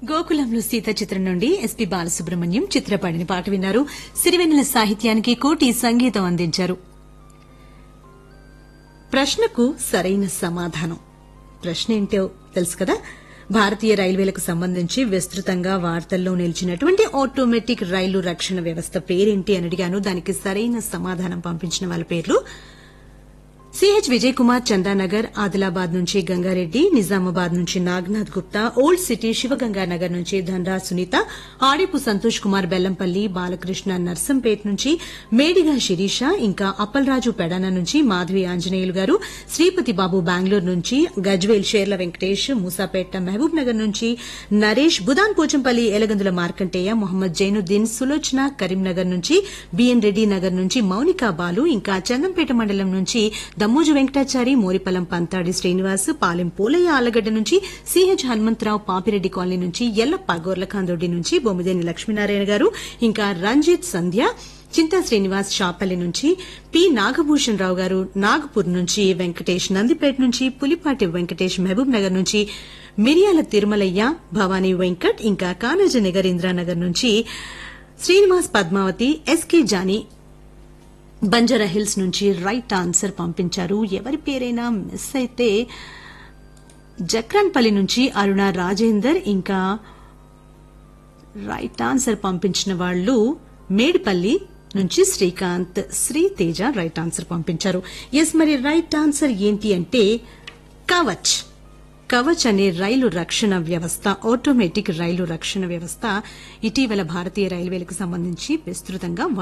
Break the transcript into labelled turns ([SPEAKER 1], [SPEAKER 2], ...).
[SPEAKER 1] గోకులంలో సీత చిత్రం నుండి ఎస్పి బాలసుబ్రహ్మణ్యం చిత్రపడిన పాట విన్నారు సిరివెన్నెల సాహిత్యానికి కోటి సంగీతం అందించారు ప్రశ్నకు సరైన సమాధానం ప్రశ్న ఏంటో తెలుసు కదా భారతీయ రైల్వేలకు సంబంధించి విస్తృతంగా వార్తల్లో నిలిచినటువంటి ఆటోమేటిక్ రైలు రక్షణ వ్యవస్థ పేరేంటి అని అడిగాను దానికి సరైన సమాధానం పంపించిన వాళ్ళ పేర్లు సిహెచ్ విజయ్ కుమార్ చందానగర్ ఆదిలాబాద్ నుంచి గంగారెడ్డి నిజామాబాద్ నుంచి నాగ్నాథ్ గుప్తా ఓల్డ్ సిటీ శివగంగా నగర్ నుంచి ధనరా సునీత ఆడిపు సంతోష్ కుమార్ బెల్లంపల్లి బాలకృష్ణ నర్సంపేట్ నుంచి మేడిగా శిరీష ఇంకా అప్పలరాజు పెడాన నుంచి మాధవి ఆంజనేయులు గారు శ్రీపతి బాబు బెంగళూరు నుంచి గజ్వేల్ షేర్ల వెంకటేష్ మూసాపేట మహబూబ్ నగర్ నుంచి నరేష్ బుదాన్ పోచంపల్లి ఎలగందుల మార్కంటేయ మొహమ్మద్ జైనుద్దీన్ సులోచన కరీంనగర్ నుంచి బిఎన్ రెడ్డి నగర్ నుంచి మౌనికా బాలు ఇంకా చందంపేట మండలం నుంచి దమ్మోజు వెంకటాచారి మోరిపల్లం పంతాడి శ్రీనివాస్ పాలెం పోలయ్య ఆలగడ్డ నుంచి సిహెచ్ హనుమంతరావు పాపిరెడ్డి కాలనీ నుంచి ఎల్లప్ప గోర్లకాందొడ్డి నుంచి బొమ్మిదేని లక్ష్మీనారాయణ గారు ఇంకా రంజిత్ సంధ్య చింతా శ్రీనివాస్ షాపల్లి నుంచి పి నాగభూషణ్ రావు గారు నాగపూర్ నుంచి వెంకటేష్ నందిపేట నుంచి పులిపాటి వెంకటేష్ మహబూబ్ నగర్ నుంచి మిరియాల తిరుమలయ్య భవానీ వెంకట్ ఇంకా కానజ నగర్ నుంచి శ్రీనివాస్ పద్మావతి ఎస్కే జానీ బంజారా హిల్స్ నుంచి రైట్ ఆన్సర్ పంపించారు ఎవరి పేరైనా మిస్ అయితే జక్రాన్పల్లి నుంచి అరుణ రాజేందర్ ఇంకా రైట్ ఆన్సర్ పంపించిన వాళ్ళు మేడిపల్లి నుంచి శ్రీకాంత్ శ్రీ తేజ రైట్ ఆన్సర్ పంపించారు ఎస్ మరి రైట్ ఆన్సర్ ఏంటి అంటే కవచ్ కవచ్ అనే రైలు రక్షణ వ్యవస్థ ఆటోమేటిక్ రైలు రక్షణ వ్యవస్థ ఇటీవల భారతీయ రైల్వేలకు సంబంధించి విస్తృతంగా